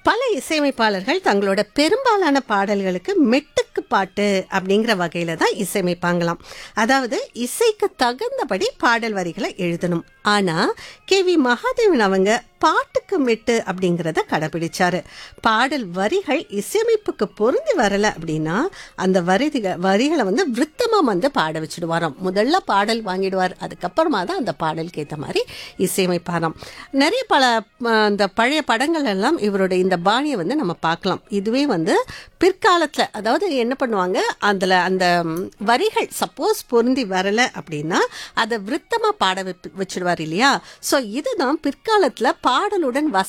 பல இசையமைப்பாளர்கள் தங்களோட பெரும்பாலான பாடல்களுக்கு மெட்டுக்கு பாட்டு அப்படிங்கிற வகையில தான் இசையமைப்பாங்களாம் அதாவது இசைக்கு தகுந்தபடி பாடல் வரிகளை எழுதணும் ஆனா கே வி மகாதேவன் அவங்க பாட்டுக்கு மெட்டு அப்படிங்கிறத கடைபிடிச்சாரு பாடல் வரிகள் இசையமைப்புக்கு பொருந்தி வரல அப்படின்னா அந்த வரிதிக வரிகளை வந்து விருத்தமா வந்து பாட வச்சுடுவாராம் முதல்ல பாடல் வாங்கிடுவார் அதுக்கப்புறமா தான் அந்த பாடலுக்கு ஏற்ற மாதிரி இசையமைப்பாராம் நிறைய பல அஹ், அந்த பழைய படங்கள் எல்லாம் இவருடைய இந்த பாணியை வந்து நம்ம பார்க்கலாம் இதுவே வந்து பிற்காலத்துல அதாவது என்ன பண்ணுவாங்க அதுல அந்த ம், வரிகள் சப்போஸ் பொருந்தி வரல அப்படின்னா அதை விருத்தமா பாட வைப்பு- வச்சிடுவார் இல்லையா ஸோ இதுதான் பிற்காலத்துல பாடலுடன் வச